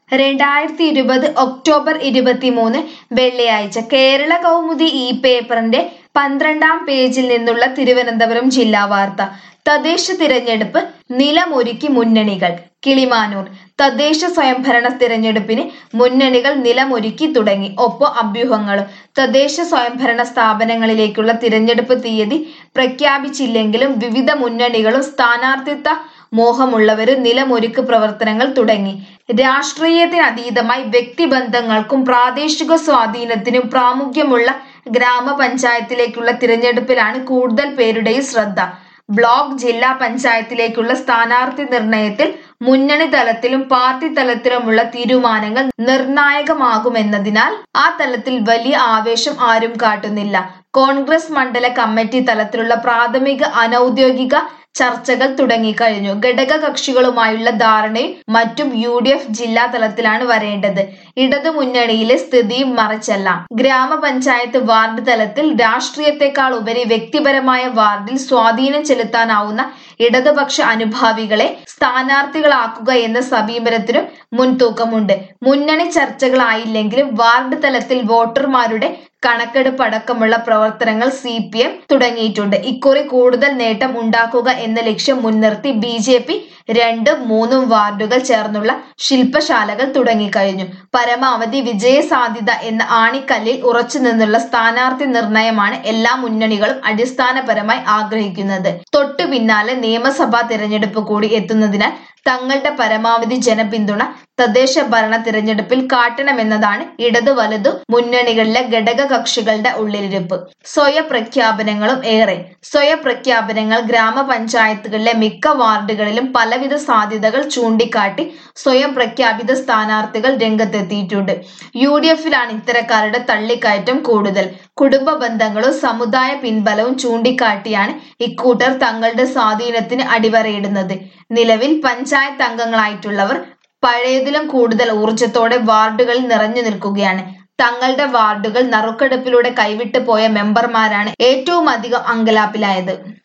രണ്ടായിരത്തി ഇരുപത് ഒക്ടോബർ ഇരുപത്തിമൂന്ന് വെള്ളിയാഴ്ച കേരള കൗമുദി ഈ പേപ്പറിന്റെ പന്ത്രണ്ടാം പേജിൽ നിന്നുള്ള തിരുവനന്തപുരം ജില്ലാ വാർത്ത തദ്ദേശ തിരഞ്ഞെടുപ്പ് നിലമൊരുക്കി മുന്നണികൾ കിളിമാനൂർ തദ്ദേശ സ്വയംഭരണ തിരഞ്ഞെടുപ്പിന് മുന്നണികൾ നിലമൊരുക്കി തുടങ്ങി ഒപ്പം അഭ്യൂഹങ്ങളും തദ്ദേശ സ്വയംഭരണ സ്ഥാപനങ്ങളിലേക്കുള്ള തിരഞ്ഞെടുപ്പ് തീയതി പ്രഖ്യാപിച്ചില്ലെങ്കിലും വിവിധ മുന്നണികളും സ്ഥാനാർത്ഥിത്വ മോഹമുള്ളവരും നിലമൊരുക്ക് പ്രവർത്തനങ്ങൾ തുടങ്ങി രാഷ്ട്രീയത്തിനതീതമായി വ്യക്തിബന്ധങ്ങൾക്കും പ്രാദേശിക സ്വാധീനത്തിനും പ്രാമുഖ്യമുള്ള ഗ്രാമപഞ്ചായത്തിലേക്കുള്ള തിരഞ്ഞെടുപ്പിലാണ് കൂടുതൽ പേരുടെയും ശ്രദ്ധ ബ്ലോക്ക് ജില്ലാ പഞ്ചായത്തിലേക്കുള്ള സ്ഥാനാർത്ഥി നിർണയത്തിൽ മുന്നണി തലത്തിലും പാർട്ടി തലത്തിലുമുള്ള തീരുമാനങ്ങൾ നിർണായകമാകുമെന്നതിനാൽ ആ തലത്തിൽ വലിയ ആവേശം ആരും കാട്ടുന്നില്ല കോൺഗ്രസ് മണ്ഡല കമ്മിറ്റി തലത്തിലുള്ള പ്രാഥമിക അനൌദ്യോഗിക ചർച്ചകൾ തുടങ്ങിക്കഴിഞ്ഞു ഘടക കക്ഷികളുമായുള്ള ധാരണയും മറ്റും യു ഡി എഫ് ജില്ലാ തലത്തിലാണ് വരേണ്ടത് ഇടതു മുന്നണിയിലെ സ്ഥിതിയും മറിച്ചല്ല ഗ്രാമപഞ്ചായത്ത് വാർഡ് തലത്തിൽ രാഷ്ട്രീയത്തെക്കാൾ ഉപരി വ്യക്തിപരമായ വാർഡിൽ സ്വാധീനം ചെലുത്താനാവുന്ന ഇടതുപക്ഷ അനുഭാവികളെ സ്ഥാനാർത്ഥികളാക്കുക എന്ന സമീപനത്തിനും മുൻതൂക്കമുണ്ട് മുന്നണി ചർച്ചകളായില്ലെങ്കിലും വാർഡ് തലത്തിൽ വോട്ടർമാരുടെ കണക്കെടുപ്പ് അടക്കമുള്ള പ്രവർത്തനങ്ങൾ സി പി എം തുടങ്ങിയിട്ടുണ്ട് ഇക്കുറി കൂടുതൽ നേട്ടം ഉണ്ടാക്കുക എന്ന ലക്ഷ്യം മുൻനിർത്തി ബി ജെ പി രണ്ടും മൂന്നും വാർഡുകൾ ചേർന്നുള്ള ശില്പശാലകൾ തുടങ്ങിക്കഴിഞ്ഞു പരമാവധി വിജയ സാധ്യത എന്ന ആണിക്കല്ലിൽ ഉറച്ചു നിന്നുള്ള സ്ഥാനാർത്ഥി നിർണയമാണ് എല്ലാ മുന്നണികളും അടിസ്ഥാനപരമായി ആഗ്രഹിക്കുന്നത് തൊട്ടു പിന്നാലെ നിയമസഭാ തിരഞ്ഞെടുപ്പ് കൂടി എത്തുന്നതിനാൽ തങ്ങളുടെ പരമാവധി ജനപിന്തുണ തദ്ദേശ ഭരണ തിരഞ്ഞെടുപ്പിൽ കാട്ടണമെന്നതാണ് ഇടതു വലതു മുന്നണികളിലെ ഘടക കക്ഷികളുടെ ഉള്ളിലിരിപ്പ് സ്വയ പ്രഖ്യാപനങ്ങളും ഏറെ സ്വയ പ്രഖ്യാപനങ്ങൾ ഗ്രാമപഞ്ചായത്തുകളിലെ മിക്ക വാർഡുകളിലും പലവിധ സാധ്യതകൾ ചൂണ്ടിക്കാട്ടി സ്വയം പ്രഖ്യാപിത സ്ഥാനാർത്ഥികൾ രംഗത്തെത്തിയിട്ടുണ്ട് യു ഡി എഫിലാണ് ഇത്തരക്കാരുടെ തള്ളിക്കയറ്റം കൂടുതൽ കുടുംബ ബന്ധങ്ങളും സമുദായ പിൻബലവും ചൂണ്ടിക്കാട്ടിയാണ് ഇക്കൂട്ടർ തങ്ങളുടെ സ്വാധീനത്തിന് അടിവരയിടുന്നത് നിലവിൽ പഞ്ചായത്ത് അംഗങ്ങളായിട്ടുള്ളവർ പഴയതിലും കൂടുതൽ ഊർജത്തോടെ വാർഡുകളിൽ നിറഞ്ഞു നിൽക്കുകയാണ് തങ്ങളുടെ വാർഡുകൾ നറുക്കെടുപ്പിലൂടെ കൈവിട്ടു പോയ മെമ്പർമാരാണ് ഏറ്റവും അധികം അങ്കലാപ്പിലായത്